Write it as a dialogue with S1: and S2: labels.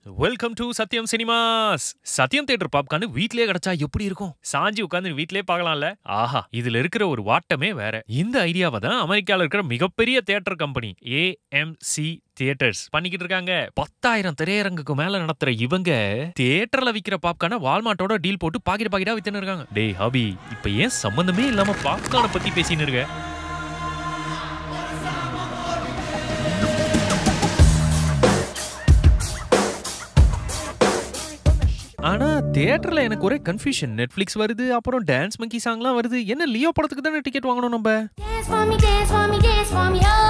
S1: Welcome to Sathyam cinemas Sathyam theatre popcorn வீட்லயே கிடைச்சா எப்படி இருக்கும் சாஞ்சி உட்காந்து வீட்லயே பார்க்கலாம்ல ஆஹா இதுல இருக்கிற ஒரு வாட்டமே வேற இந்த ஐடியாவை தான் அமெரிக்கால இருக்கிற மிகப்பெரிய தியேட்டர் கம்பெனி ஏஎம்சி தியேட்டர்ஸ் பண்ணிக்கிட்டு இருக்காங்க பத்தாயிரம் திரையரங்குக்கு மேல நடத்துற இவங்க தியேட்டர்ல விக்கிற பாப்கார்ன வால்மார்ட்டோட டீல் போட்டு பாக்கெட் பாக்கெட்டா வித்துன்னு இருக்காங்க டேய் ஹாபி இப்ப ஏன் சம்பந்தமே இல்லாம பாப்கார்னை பத்தி பேசின்னு இருக்க ஆனா தியேட்டர்ல எனக்கு ஒரே கன்ஃபியூஷன் நெட்ஃபிளிக்ஸ் வருது அப்புறம் டான்ஸ் மங்கி சாங்லாம் வருது என்ன லியோ படத்துக்கு தானே டிக்கெட் வாங்கணும் நம்ம
S2: Dance for me, dance for me, dance for me, oh.